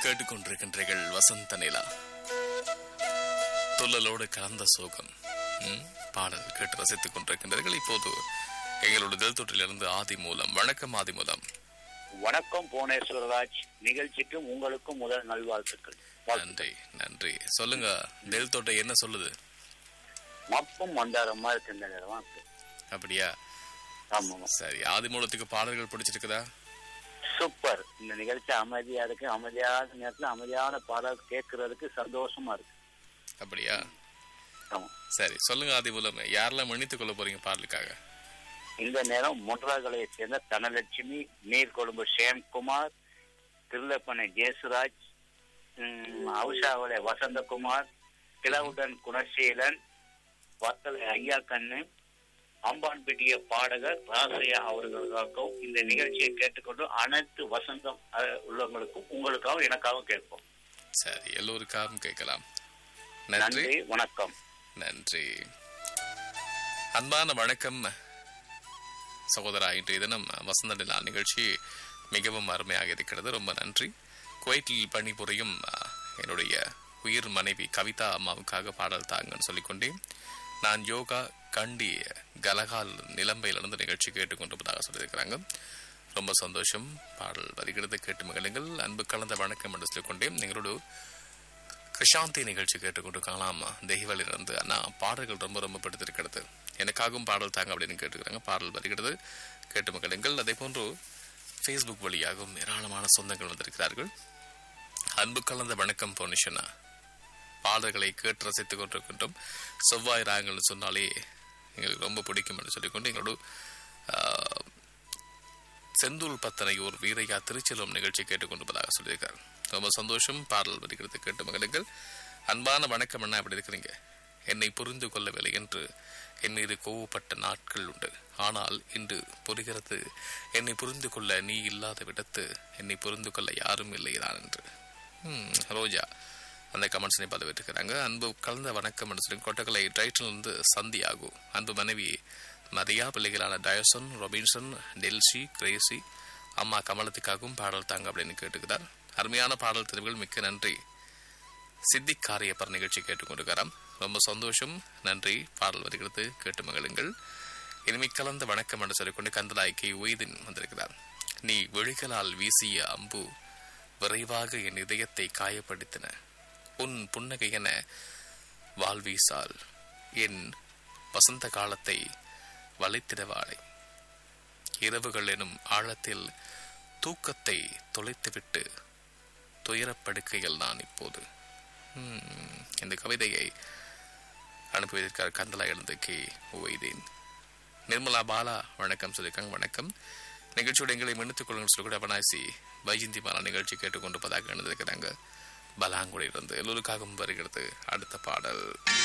கேட்டுக்கொண்டிருக்கின்றீர்கள் வசந்த நிலா துள்ளலோடு கலந்த சோகம் ம், பாடல் கேட்டு ரசித்துக் கொண்டிருக்கின்றீர்கள் இப்போது எங்களோட தெல்தொற்றிலிருந்து ஆதி மூலம் வணக்கம் ஆதி மூலம் வணக்கம் புவனேஸ்வரராஜ் நிகழ்ச்சிக்கும் உங்களுக்கும் முதல் நல்வாழ்த்துக்கள் வாழ்த்து. நன்றி நன்றி சொல்லுங்க தெல் தோட்டை என்ன சொல்லுது மப்பும் மந்தாரமா இருக்கு இந்த நேரம் இருக்கு. அப்படியா ஆமாம் சரி ஆதி மூலத்துக்கு பாடல்கள் பிடிச்சிருக்குதா சூப்பர் இந்த நிகழ்ச்சி அமைதியா இருக்கு அமைதியான நேரத்துல அமைதியான பாடல் கேட்கறதுக்கு சந்தோஷமா இருக்கு அப்படியா ஆமா சரி சொல்லுங்க ஆதி மூலம் யாரெல்லாம் மன்னித்துக் கொள்ள போறீங்க பாடலுக்காக இந்த நேரம் முன்றாகலையை சேர்ந்த தனலட்சுமி நீர்கொழும்பு சேம்குமார் திருலப்பனை ஜேசுராஜ் உம், அவுஷாவளை வசந்தகுமார் கிளவுடன் குணசீலன் வத்தலை ஐயா கண்ணு அம்பான்பட்டிய பாடகர் ராசையா அவர்களுக்காகவும் இந்த நிகழ்ச்சியை கேட்டுக்கொண்டு அனைத்து வசந்தம் அஹ், உள்ளவங்களுக்கும் உங்களுக்காகவும் எனக்காகவும் கேட்போம் சரி எல்லோருக்காகவும் கேட்கலாம் நன்றி நன்றி வணக்கம் நன்றி அன்பான வணக்கம் சகோதரா இன்றைய தினம் வசந்த நிலா நிகழ்ச்சி மிகவும் அருமையாக இருக்கிறது ரொம்ப நன்றி குவைட்டில் பணிபுரியும் அஹ், என்னுடைய உயிர் மனைவி கவிதா அம்மாவுக்காக பாடல் தாங்கன்னு சொல்லிக்கொண்டேன் நான் யோகா கண்டி கலகால் நிலம்பையிலிருந்து நிகழ்ச்சி கேட்டுக்கொண்டிருப்பதாக சொல்லியிருக்கிறாங்க ரொம்ப சந்தோஷம் பாடல் வருகிறது கேட்டு மகிழுங்கள் அன்பு கலந்த வணக்கம் என்று சொல்லிக்கொண்டேன் எங்களோட கிருஷாந்தி நிகழ்ச்சி கேட்டுக்கொண்டிருக்காங்களாம் தெய்வலிருந்து அண்ணா பாடல்கள் ரொம்ப ரொம்ப பிடித்திருக்கிறது எனக்காகவும் பாடல் தாங்க அப்படின்னு கேட்டுக்கிறாங்க பாடல் வருகிறது கேட்டு மகிழுங்கள் அதே போன்று ஃபேஸ்புக் வழியாகவும் ஏராளமான சொந்தங்கள் வந்திருக்கிறார்கள் அன்பு கலந்த வணக்கம் பொன்னிஷனா பாடல்களை கேட்டு ரசித்துக் கொண்டிருக்கின்றோம் செவ்வாய் ராகங்கள்னு சொன்னாலே எங்களுக்கு ரொம்ப பிடிக்கும் என்று சொல்லிக்கொண்டு எங்களோட ஆஹ், செந்தூர் பத்தனையூர் வீரையா திருச்செல்வம் நிகழ்ச்சி கேட்டுக்கொண்டிருப்பதாக சொல்லியிருக்கார் ரொம்ப சந்தோஷம் பாடல் வருகிறது கேட்டு மகளுங்கள் அன்பான வணக்கம் என்ன அப்படி இருக்கிறீங்க என்னை புரிந்து கொள்ளவில்லை என்று என் மீது கோவப்பட்ட நாட்கள் உண்டு ஆனால் இன்று புரிகிறது என்னை புரிந்து கொள்ள நீ இல்லாத விடத்து என்னை புரிந்து கொள்ள யாரும் இல்லை நான் என்று ம், ரோஜா அந்த கமெண்ட்ஸை பதிவிட்டிருக்கிறாங்க அன்பு கலந்த வணக்கம் என்று சொல்லி கொட்டக்கலை டைட்டிலிருந்து சந்தி ஆகும் அன்பு மனைவி மரியா பிள்ளைகளான டயசன் ரொபின்சன் டெல்சி கிரேசி அம்மா கமலத்துக்காகவும் பாடல் தாங்க அப்படின்னு கேட்டுக்கிறார் அருமையான பாடல் தெரிவுகள் மிக்க நன்றி சித்திக் காரியப்பர் நிகழ்ச்சி கேட்டுக்கொண்டிருக்கிறார் ரொம்ப சந்தோஷம் நன்றி பாடல் வருகிறது கேட்டு மகிழுங்கள் இனிமை கலந்த வணக்கம் என்று சொல்லிக்கொண்டு கந்தலாய்க்கு உயிதின் வந்திருக்கிறார் நீ விழிகளால் வீசிய அம்பு விரைவாக என் இதயத்தை காயப்படுத்தின உன் புன்னகை என வாழ்வீசால் என் வசந்த காலத்தை வளைத்திடவாளை இரவுகள் எனும் ஆழத்தில் தூக்கத்தை தொலைத்துவிட்டு துயரப்படுக்கையில் நான் இப்போது ம், இந்த கவிதையை அனுப்பி வைத்திருக்கார் கந்தலா எழுந்து கே ஓய்தேன் நிர்மலா பாலா வணக்கம் சொல்லியிருக்காங்க வணக்கம் நிகழ்ச்சியோட எங்களை மன்னித்துக் கொள்ளுங்கள் சொல்லி கூட அவனாசி வைஜந்தி பாலா நிகழ்ச்சி கேட்டுக்கொண்டிருப்பதாக எழுந்திருக்கிறாங்க பலாங்குடியிலிருந்து எல்லோருக்காகவும் வருகிறது அடுத்த பாடல்